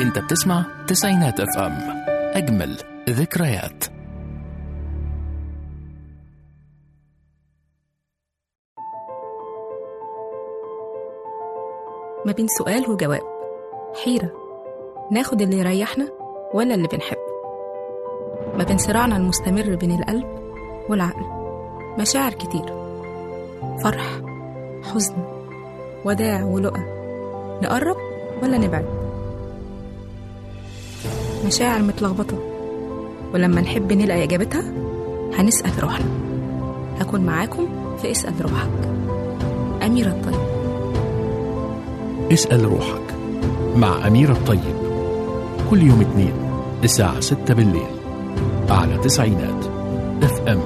انت بتسمع تسعينات اف ام اجمل ذكريات ما بين سؤال وجواب حيرة ناخد اللي يريحنا ولا اللي بنحبه ما بين صراعنا المستمر بين القلب والعقل مشاعر كتير فرح حزن وداع ولقى نقرب ولا نبعد مشاعر متلخبطة ولما نحب نلاقي إجابتها هنسأل روحنا هكون معاكم في اسأل روحك أميرة الطيب اسأل روحك مع أمير الطيب كل يوم اثنين الساعة 6 بالليل على تسعينات اف ام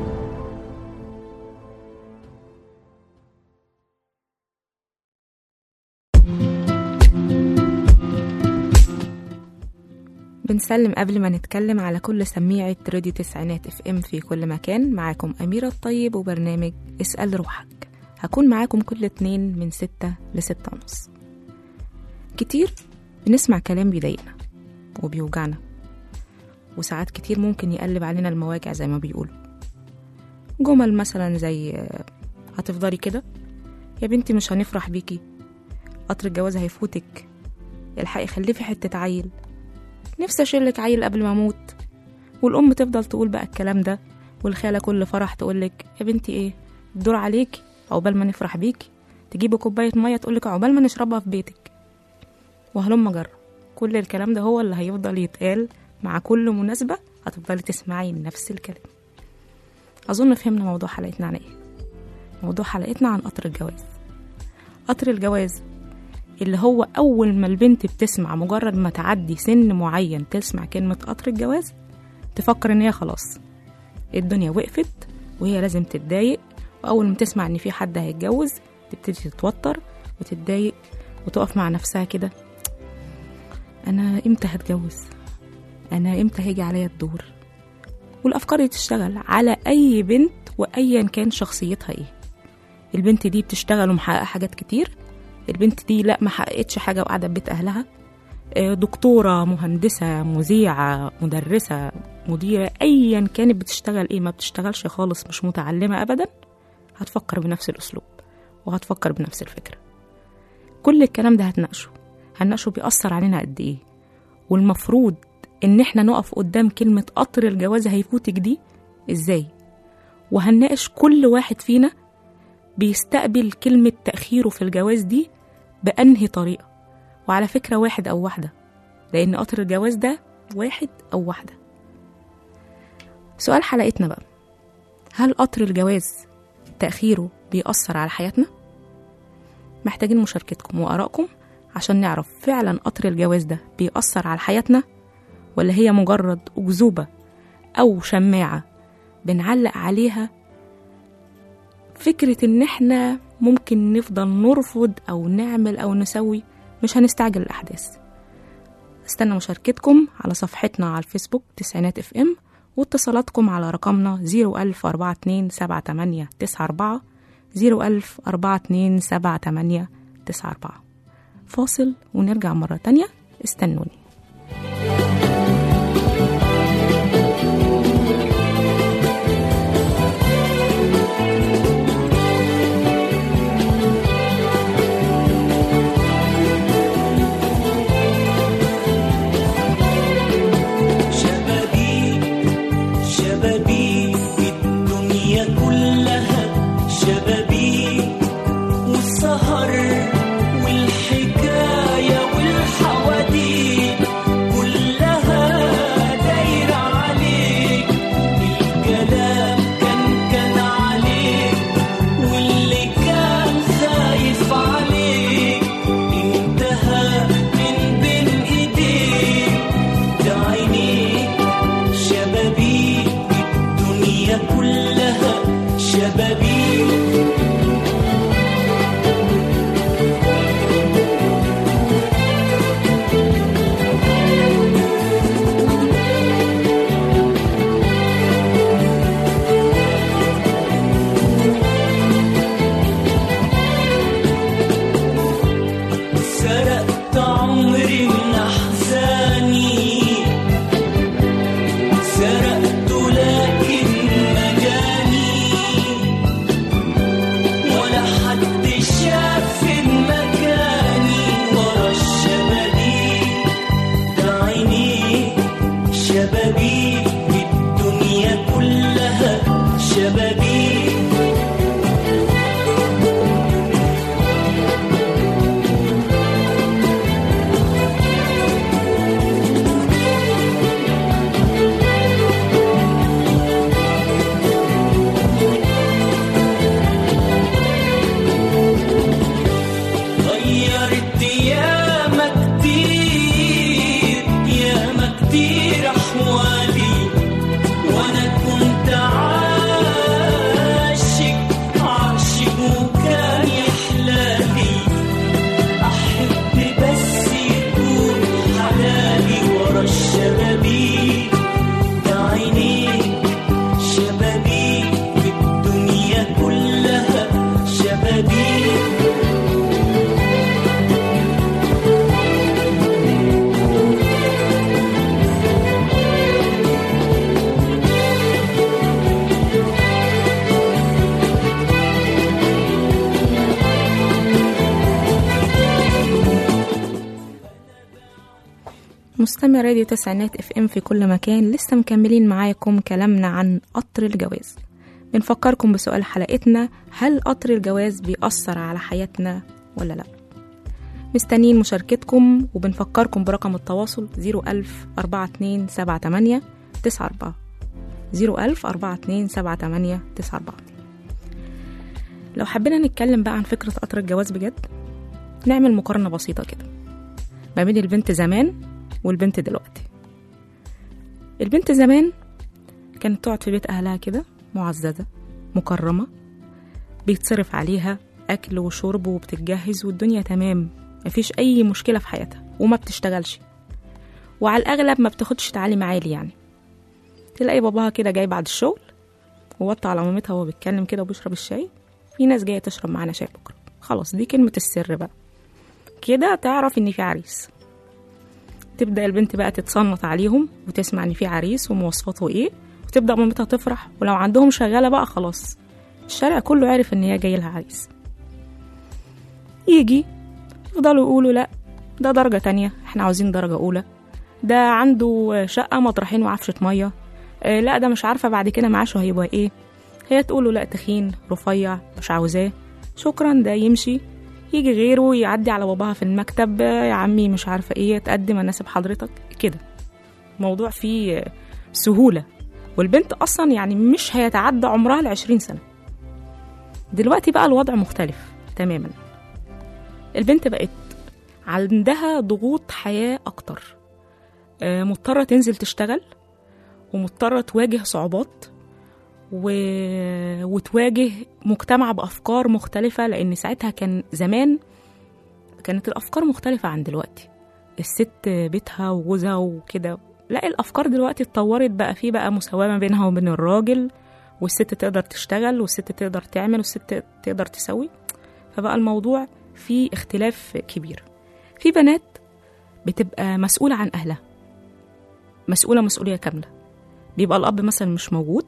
بنسلم قبل ما نتكلم على كل سميعة راديو تسعينات اف ام في كل مكان معاكم أميرة الطيب وبرنامج اسأل روحك هكون معاكم كل اتنين من ستة لستة ونص كتير بنسمع كلام بيضايقنا وبيوجعنا وساعات كتير ممكن يقلب علينا المواجع زي ما بيقولوا جمل مثلا زي آه، هتفضلي كده يا بنتي مش هنفرح بيكي قطر الجواز هيفوتك الحقي خلفي حتة عيل نفسي اشيلك عيل قبل ما اموت والام تفضل تقول بقى الكلام ده والخاله كل فرح تقولك يا بنتي ايه الدور عليكي عقبال ما نفرح بيكي تجيبي كوبايه ميه تقولك عقبال ما نشربها في بيتك وهلم جرب كل الكلام ده هو اللي هيفضل يتقال مع كل مناسبة هتفضلي تسمعي نفس الكلام أظن فهمنا موضوع حلقتنا عن إيه موضوع حلقتنا عن قطر الجواز قطر الجواز اللي هو أول ما البنت بتسمع مجرد ما تعدي سن معين تسمع كلمة قطر الجواز تفكر إن هي خلاص الدنيا وقفت وهي لازم تتضايق وأول ما تسمع إن في حد هيتجوز تبتدي تتوتر وتتضايق وتقف مع نفسها كده أنا إمتى هتجوز أنا إمتى هيجي عليا الدور والأفكار دي تشتغل على أي بنت وأيا كان شخصيتها إيه البنت دي بتشتغل ومحققة حاجات كتير البنت دي لا ما حققتش حاجة وقاعدة في بيت أهلها آه، دكتورة مهندسة مذيعة مدرسة مديرة أيا كانت بتشتغل إيه ما بتشتغلش خالص مش متعلمة أبدا هتفكر بنفس الأسلوب وهتفكر بنفس الفكرة كل الكلام ده هتناقشه هنناقشه بيأثر علينا قد إيه والمفروض إن إحنا نقف قدام كلمة قطر الجواز هيفوتك دي إزاي وهنناقش كل واحد فينا بيستقبل كلمة تأخيره في الجواز دي بأنهي طريقة وعلى فكرة واحد أو واحدة لأن قطر الجواز ده واحد أو واحدة سؤال حلقتنا بقى هل قطر الجواز تأخيره بيأثر على حياتنا؟ محتاجين مشاركتكم وآرائكم عشان نعرف فعلا قطر الجواز ده بيأثر على حياتنا ولا هي مجرد أكذوبة أو شماعة بنعلق عليها فكرة إن إحنا ممكن نفضل نرفض أو نعمل أو نسوي مش هنستعجل الأحداث استنى مشاركتكم على صفحتنا على الفيسبوك تسعينات اف ام واتصالاتكم على رقمنا 010427894 010427894 فاصل ونرجع مرة تانية استنوني شبابيك شبابيك الدنيا كلها شبابيك والسهر والحكاية والحواديت مستمع راديو تسعينات اف ام في كل مكان لسه مكملين معاكم كلامنا عن قطر الجواز بنفكركم بسؤال حلقتنا هل قطر الجواز بيأثر على حياتنا ولا لا مستنيين مشاركتكم وبنفكركم برقم التواصل 01000 4278 94 01000 4278 94 لو حبينا نتكلم بقى عن فكرة قطر الجواز بجد نعمل مقارنة بسيطة كده ما بين البنت زمان والبنت دلوقتي البنت زمان كانت تقعد في بيت أهلها كده معززة مكرمة بيتصرف عليها أكل وشرب وبتتجهز والدنيا تمام مفيش أي مشكلة في حياتها وما بتشتغلش وعلى الأغلب ما بتاخدش تعليم عالي يعني تلاقي باباها كده جاي بعد الشغل ووطى على مامتها وهو بيتكلم كده وبيشرب الشاي في ناس جاية تشرب معانا شاي بكرة خلاص دي كلمة السر بقى كده تعرف إن في عريس تبدأ البنت بقى تتصنط عليهم وتسمع إن في عريس ومواصفاته إيه وتبدأ مامتها تفرح ولو عندهم شغالة بقى خلاص الشارع كله عارف إن هي جاي لها عريس يجي يفضلوا يقولوا لأ ده درجة تانية احنا عاوزين درجة أولى ده عنده شقة مطرحين وعفشة مية اه لا ده مش عارفة بعد كده معاشه هيبقى ايه هي تقوله لا تخين رفيع مش عاوزاه شكرا ده يمشي يجي غيره يعدي على باباها في المكتب آه، يا عمي مش عارفة ايه تقدم اناسب حضرتك كده موضوع فيه آه، سهولة والبنت أصلا يعني مش هيتعدى عمرها العشرين سنة دلوقتي بقى الوضع مختلف تماما البنت بقت عندها ضغوط حياة أكتر آه، مضطرة تنزل تشتغل ومضطرة تواجه صعوبات و... وتواجه مجتمع بأفكار مختلفة لأن ساعتها كان زمان كانت الأفكار مختلفة عن دلوقتي الست بيتها وجوزها وكده لا الأفكار دلوقتي اتطورت بقى في بقى مساواة ما بينها وبين الراجل والست تقدر تشتغل والست تقدر تعمل والست تقدر تسوي فبقى الموضوع فيه اختلاف كبير في بنات بتبقى مسؤولة عن أهلها مسؤولة مسؤولية كاملة بيبقى الأب مثلا مش موجود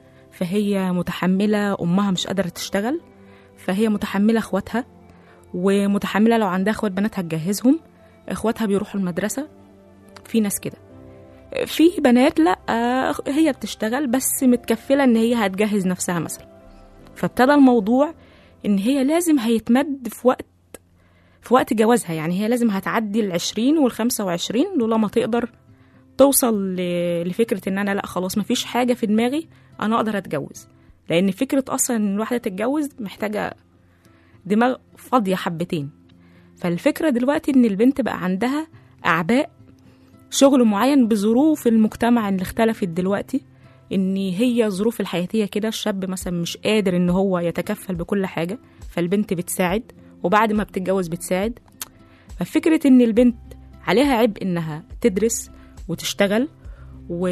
فهي متحملة أمها مش قادرة تشتغل فهي متحملة إخواتها ومتحملة لو عندها إخوات بنات هتجهزهم إخواتها بيروحوا المدرسة في ناس كده في بنات لا آه، هي بتشتغل بس متكفلة إن هي هتجهز نفسها مثلا فابتدى الموضوع إن هي لازم هيتمد في وقت في وقت جوازها يعني هي لازم هتعدي العشرين والخمسة وعشرين لولا ما تقدر توصل ل- لفكرة إن أنا لأ خلاص مفيش حاجة في دماغي أنا أقدر أتجوز لأن فكرة أصلا إن الواحدة تتجوز محتاجة دماغ فاضية حبتين فالفكرة دلوقتي إن البنت بقى عندها أعباء شغل معين بظروف المجتمع اللي اختلفت دلوقتي إن هي ظروف الحياتية كده الشاب مثلا مش قادر إن هو يتكفل بكل حاجة فالبنت بتساعد وبعد ما بتتجوز بتساعد ففكرة إن البنت عليها عبء إنها تدرس وتشتغل و...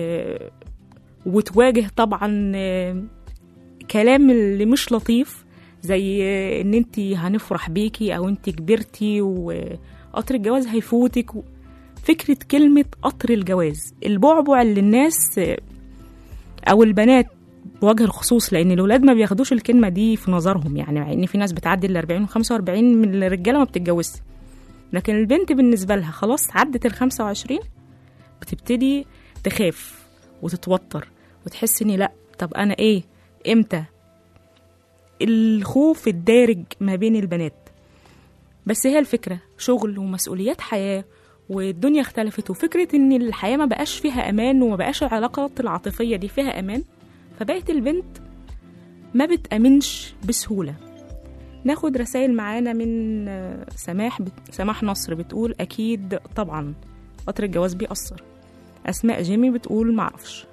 وتواجه طبعا آه، كلام اللي مش لطيف زي آه، ان انت هنفرح بيكي او انت كبرتي وقطر الجواز هيفوتك و... فكرة كلمة قطر الجواز البعبع اللي الناس آه، او البنات بوجه الخصوص لان الولاد ما بياخدوش الكلمه دي في نظرهم يعني مع ان في ناس بتعدي ال 40 و 45 من الرجاله ما بتتجوزش لكن البنت بالنسبه لها خلاص عدت ال 25 بتبتدي تخاف وتتوتر وتحس اني لا طب انا ايه امتى الخوف الدارج ما بين البنات بس هي الفكره شغل ومسؤوليات حياه والدنيا اختلفت وفكره ان الحياه ما بقاش فيها امان وما بقاش العلاقات العاطفيه دي فيها امان فبقت البنت ما بتأمنش بسهولة ناخد رسائل معانا من آه، سماح بت... سماح نصر بتقول أكيد طبعا قطر الجواز بيأثر أسماء جيمي بتقول معرفش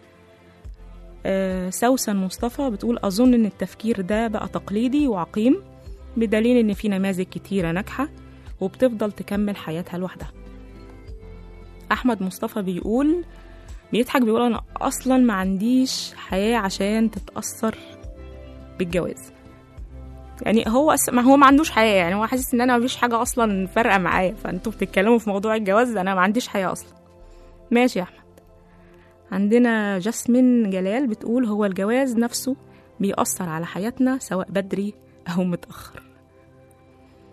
آه، سوسن مصطفى بتقول أظن إن التفكير ده بقى تقليدي وعقيم بدليل إن في نماذج كتيرة ناجحة وبتفضل تكمل حياتها لوحدها أحمد مصطفى بيقول بيضحك بيقول انا اصلا ما عنديش حياه عشان تتاثر بالجواز يعني هو أس... ما هو ما عندوش حياه يعني هو حاسس ان انا ما فيش حاجه اصلا فارقه معايا فانتوا بتتكلموا في موضوع الجواز انا ما عنديش حياه اصلا ماشي يا احمد عندنا جاسمين جلال بتقول هو الجواز نفسه بيأثر على حياتنا سواء بدري او متأخر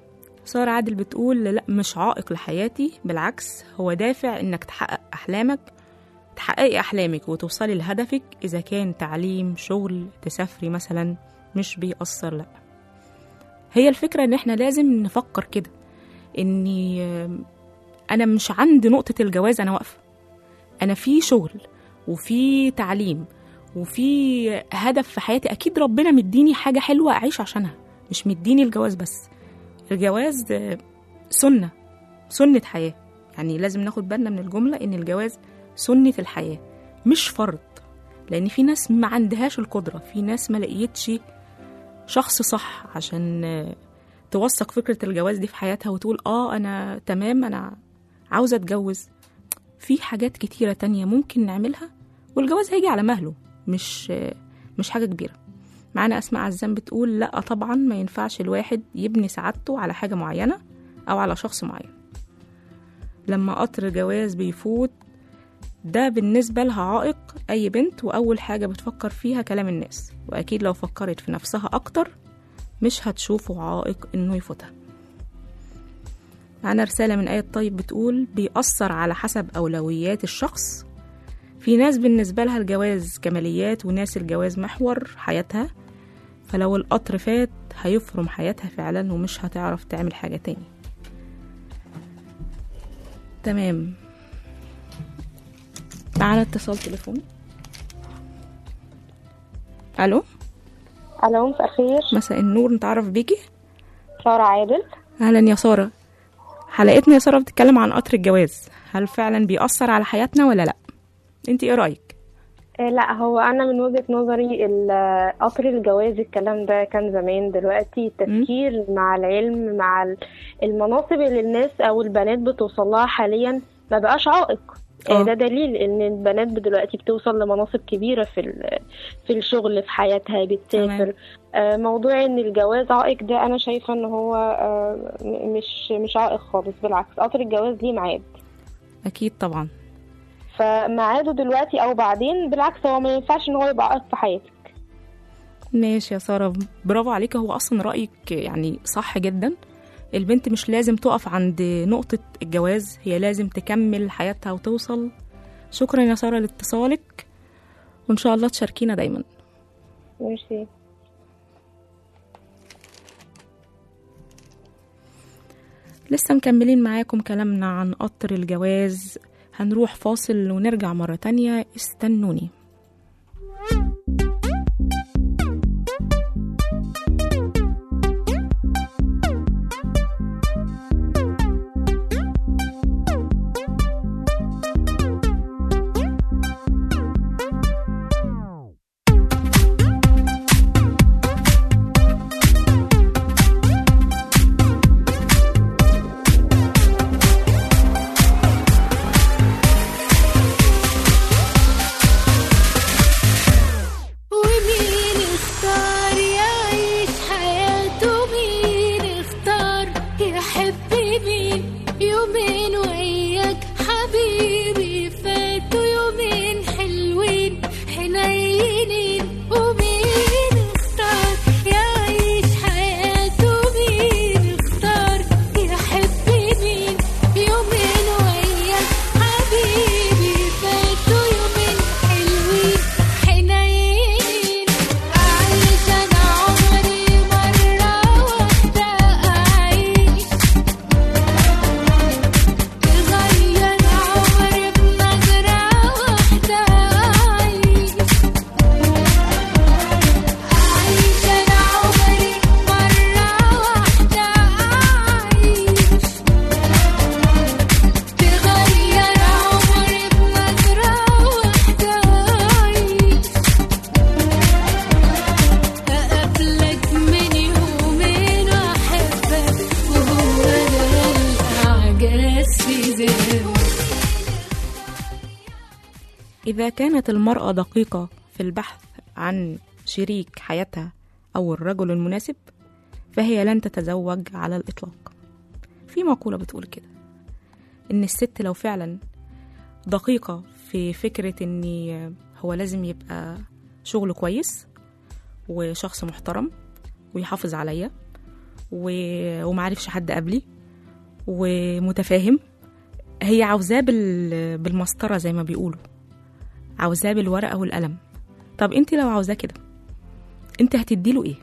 سارة عادل بتقول لا مش عائق لحياتي بالعكس هو دافع انك تحقق احلامك تحققي احلامك وتوصلي لهدفك اذا كان تعليم شغل تسافري مثلا مش بيأثر لا هي الفكرة ان احنا لازم نفكر كده اني آم، انا مش عند نقطة الجواز انا واقفة انا في شغل وفي تعليم وفي هدف في حياتي اكيد ربنا مديني حاجة حلوة اعيش عشانها مش مديني الجواز بس الجواز آه، سنة سنة حياة يعني لازم ناخد بالنا من الجملة إن الجواز سنة الحياة مش فرض لأن في ناس ما عندهاش القدرة في ناس ما لقيتش شخص صح عشان آه، توثق فكرة الجواز دي في حياتها وتقول آه أنا تمام أنا عاوزة أتجوز في حاجات كتيرة تانية ممكن نعملها والجواز هيجي على مهله مش آه، مش حاجة كبيرة معانا أسماء عزام بتقول لا طبعا ما ينفعش الواحد يبني سعادته على حاجة معينة أو على شخص معين لما قطر جواز بيفوت ده بالنسبة لها عائق أي بنت وأول حاجة بتفكر فيها كلام الناس وأكيد لو فكرت في نفسها أكتر مش هتشوفه عائق إنه يفوتها معانا رسالة من آية طيب بتقول بيأثر على حسب أولويات الشخص في ناس بالنسبة لها الجواز كماليات وناس الجواز محور حياتها فلو القطر فات هيفرم حياتها فعلا ومش هتعرف تعمل حاجة تاني تمام معانا اتصال تليفوني الو الو مساء الخير مساء النور نتعرف بيكي سارة عادل اهلا يا ساره حلقتنا يا ساره بتتكلم عن قطر الجواز هل فعلا بيأثر على حياتنا ولا لا انت ايه رايك آه، لا هو انا من وجهة نظري ال- قطر الجواز الكلام ده كان زمان دلوقتي التفكير مع العلم مع ال- المناصب اللي الناس او البنات بتوصل لها حاليا ما بقاش عائق آه، آه. ده دليل ان البنات دلوقتي بتوصل لمناصب كبيرة في ال- في الشغل في حياتها بتسافر آه، موضوع ان الجواز عائق ده انا شايفة ان هو آه، م- مش مش عائق خالص بالعكس قطر الجواز ليه ميعاد اكيد طبعا فميعاده دلوقتي او بعدين بالعكس هو ما ينفعش ان هو يبقى عائق في حياتك ماشي يا ساره برافو عليك هو اصلا رايك يعني صح جدا البنت مش لازم تقف عند نقطه الجواز هي لازم تكمل حياتها وتوصل شكرا يا ساره لاتصالك وان شاء الله تشاركينا دايما ماشي لسه مكملين معاكم كلامنا عن قطر الجواز هنروح فاصل ونرجع مرة تانية استنوني ومين اختار يعيش حياته مين اختار يحب مين يومين وياك حبيبي فاتوا يومين حلوين حنينين ومين اختار يعيش حياته مين اختار يحب مين يومين وياك حبيبي فاتوا يومين حلوين حنين أعيش أنا عمري مرة واحدة أعيش تغير عمري بنظرة واحدة أعيش أعيش أنا عمري مرة واحدة أعيش تغير عمري بنظرة واحدة أعيش أقابلك من يومين وأحبك وهو ده الأعجاز في ذهني إذا كانت المرأة دقيقة في البحث عن شريك حياتها أو الرجل المناسب فهي لن تتزوج على الإطلاق في مقولة بتقول كده إن الست لو فعلا دقيقة في فكرة إن هو لازم يبقى شغله كويس وشخص محترم ويحافظ عليا و... ومعرفش حد قبلي ومتفاهم هي عاوزاه بال... بالمسطرة زي ما بيقولوا عاوزاه بالورقة والقلم طب انت لو عاوزاه كده انت هتديله ايه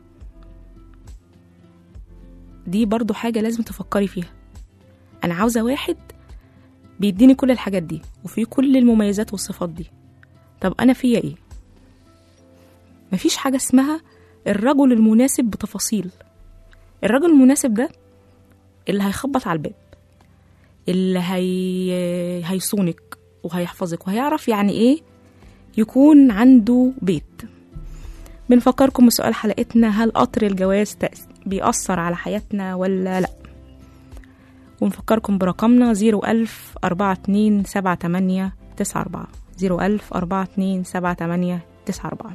دي برضو حاجة لازم تفكري فيها انا عاوزة واحد بيديني كل الحاجات دي وفي كل المميزات والصفات دي طب انا فيا ايه مفيش حاجة اسمها الرجل المناسب بتفاصيل الرجل المناسب ده اللي هيخبط على الباب اللي هي... هيصونك وهيحفظك وهيعرف يعني ايه يكون عنده بيت بنفكركم بسؤال حلقتنا هل قطر الجواز تأس- بيأثر على حياتنا ولا لأ ونفكركم برقمنا زيرو ألف أربعة اتنين سبعة تمانية تسعة أربعة زيرو ألف أربعة اتنين سبعة تمانية تسعة أربعة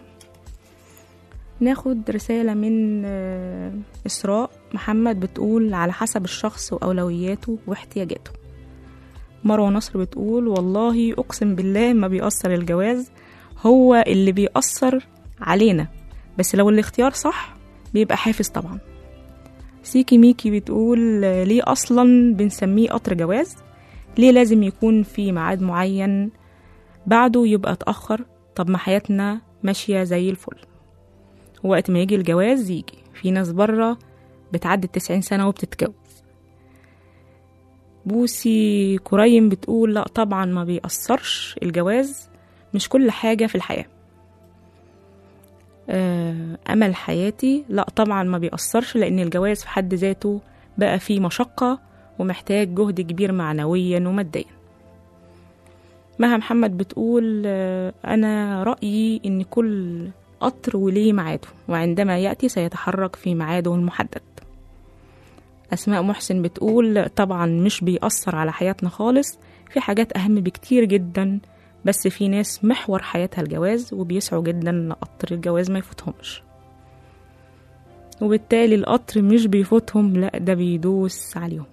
ناخد رسالة من آه، إسراء محمد بتقول على حسب الشخص وأولوياته واحتياجاته مروة نصر بتقول والله أقسم بالله ما بيأثر الجواز هو اللي بيأثر علينا بس لو الاختيار صح بيبقى حافز طبعا سيكي ميكي بتقول آه، ليه أصلا بنسميه قطر جواز ليه لازم يكون في ميعاد معين بعده يبقى اتأخر طب ما حياتنا ماشية زي الفل وقت ما يجي الجواز يجي في ناس بره بتعدي التسعين سنة وبتتجوز بوسي كريم بتقول لا طبعا ما بيأثرش الجواز مش كل حاجة في الحياة آه، أمل حياتي لا طبعا ما بيأثرش لأن الجواز في حد ذاته بقى فيه مشقة ومحتاج جهد كبير معنويا وماديا مها محمد بتقول آه، أنا رأيي إن كل قطر وليه ميعاده وعندما يأتي سيتحرك في ميعاده المحدد أسماء محسن بتقول طبعا مش بيأثر على حياتنا خالص في حاجات أهم بكتير جدا بس في ناس محور حياتها الجواز وبيسعوا جدا إن قطر الجواز ما يفوتهمش وبالتالي القطر مش بيفوتهم لا ده بيدوس عليهم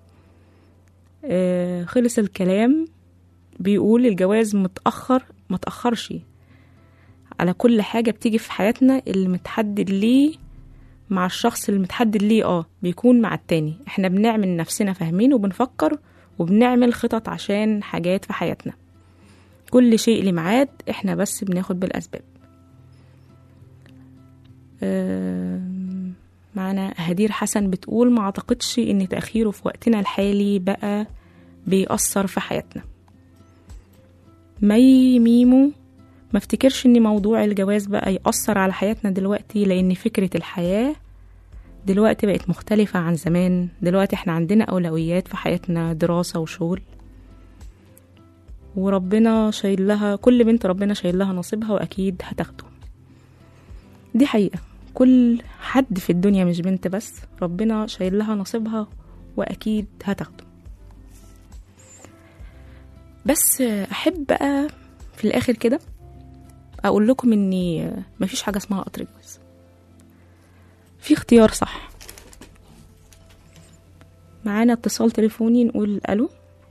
آه خلص الكلام بيقول الجواز متأخر متأخرش على كل حاجة بتيجي في حياتنا اللي متحدد ليه مع الشخص اللي متحدد ليه اه بيكون مع التاني احنا بنعمل نفسنا فاهمين وبنفكر وبنعمل خطط عشان حاجات في حياتنا كل شيء ليه ميعاد احنا بس بناخد بالأسباب آم، معنا هدير حسن بتقول ما اعتقدش ان تأخيره في وقتنا الحالي بقى بيأثر في حياتنا مي ميمو ما افتكرش ان موضوع الجواز بقى يأثر على حياتنا دلوقتي لان فكرة الحياة دلوقتي بقت مختلفة عن زمان دلوقتي احنا عندنا أولويات في حياتنا دراسة وشغل وربنا شايل لها كل بنت ربنا شايل لها نصيبها وأكيد هتاخده دي حقيقة كل حد في الدنيا مش بنت بس ربنا شايل لها نصيبها وأكيد هتاخده بس أحب بقى في الآخر كده أقول لكم إني مفيش حاجة اسمها قطر جواز في اختيار صح معانا اتصال تليفوني نقول ألو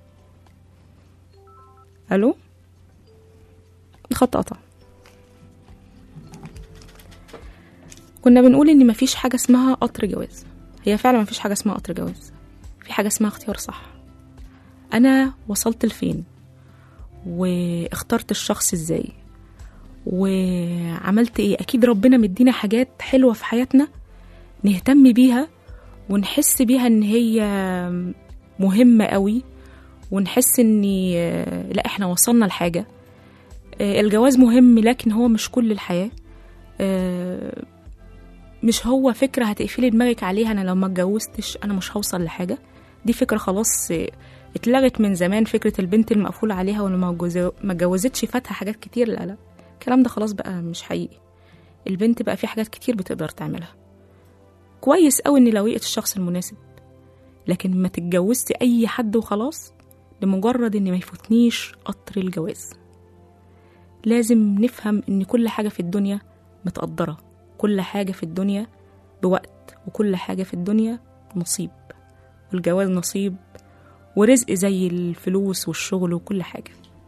ألو الخط قطع كنا بنقول إن مفيش حاجة اسمها قطر جواز هي فعلا مفيش حاجة اسمها قطر جواز في حاجة اسمها اختيار صح أنا وصلت لفين واخترت الشخص ازاي وعملت ايه اكيد ربنا مدينا حاجات حلوه في حياتنا نهتم بيها ونحس بيها ان هي مهمه قوي ونحس ان لا احنا وصلنا لحاجه آه، الجواز مهم لكن هو مش كل الحياه آه، مش هو فكره هتقفلي دماغك عليها انا لو ما اتجوزتش انا مش هوصل لحاجه دي فكره خلاص آه، اتلغت من زمان فكره البنت المقفول عليها واللي ما اتجوز- ما اتجوزتش فاتها حاجات كتير لا لا الكلام ده خلاص بقى مش حقيقي البنت بقى في حاجات كتير بتقدر تعملها كويس قوي ان لو لقيت الشخص المناسب لكن ما تتجوزش اي حد وخلاص لمجرد ان ما يفوتنيش قطر الجواز لازم نفهم ان كل حاجه في الدنيا متقدره كل حاجه في الدنيا بوقت وكل حاجه في الدنيا نصيب والجواز نصيب ورزق زي الفلوس والشغل وكل حاجه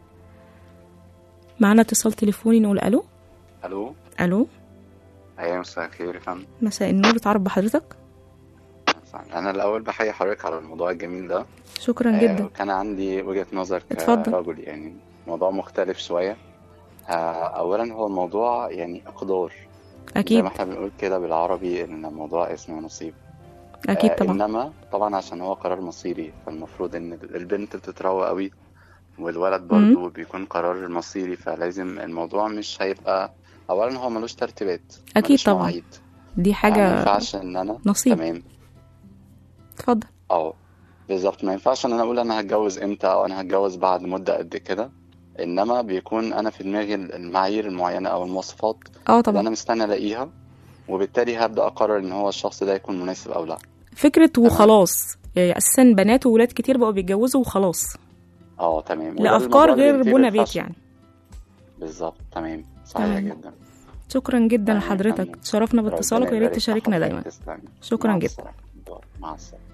معانا اتصال تليفوني نقول الو الو الو ايوه مساء الخير يا فندم مساء النور اتعرف بحضرتك فعلا انا الاول بحيي حضرتك على الموضوع الجميل ده شكرا آه، جدا كان عندي وجهة نظر اتفضل. كرجل يعني موضوع مختلف شوية آه، أولا هو الموضوع يعني أقدار زي اكيد ما احنا بنقول كده بالعربي إن الموضوع اسمه نصيب اكيد آه، طبعا إنما طبعا عشان هو قرار مصيري فالمفروض إن البنت بتتروى قوي والولد برضه بيكون قرار مصيري فلازم الموضوع مش هيبقى أولا هو ملوش ترتيبات أكيد ملوش طبعا. مواعيد دي يعني ما حاجه ينفعش إن أنا نصيب. تمام اتفضل اه بالظبط ما ينفعش ان انا اقول انا هتجوز امتى او انا هتجوز بعد مدة قد كده انما بيكون انا في دماغي المعايير المعينة او المواصفات اه اللي طبعا انا مستني الاقيها وبالتالي هبدأ اقرر ان هو الشخص ده يكون مناسب او لا فكره وخلاص يعني اساسا بنات وولاد كتير بقوا بيتجوزوا وخلاص اه تمام وده لافكار الموضوع غير اللي بنى بينتهي بيت بالفشل. يعني بالظبط تمام صحيح تمام. جدا شكرا جدا تمام، لحضرتك تمام. تشرفنا باتصالك ربنا ويا ريت يبارك في تشاركنا حضرتك. دايما تسلمي. شكراً مع جدا. السلامة. مع السلامة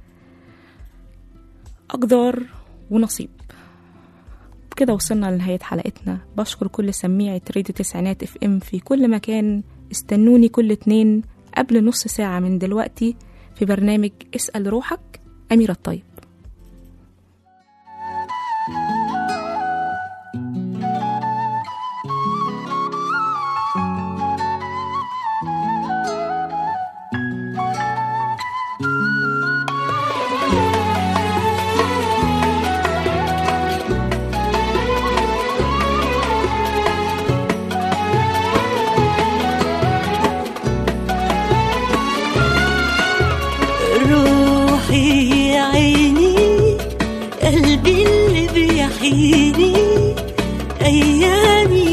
أقدار ونصيب كده وصلنا لنهاية حلقتنا بشكر كل سميعة راديو تسعينات اف ام في كل مكان استنوني كل اتنين قبل نص ساعة من دلوقتي في برنامج اسأل روحك أميرة الطيب روحي يا عيني قلبي اللي بيحييني أيامي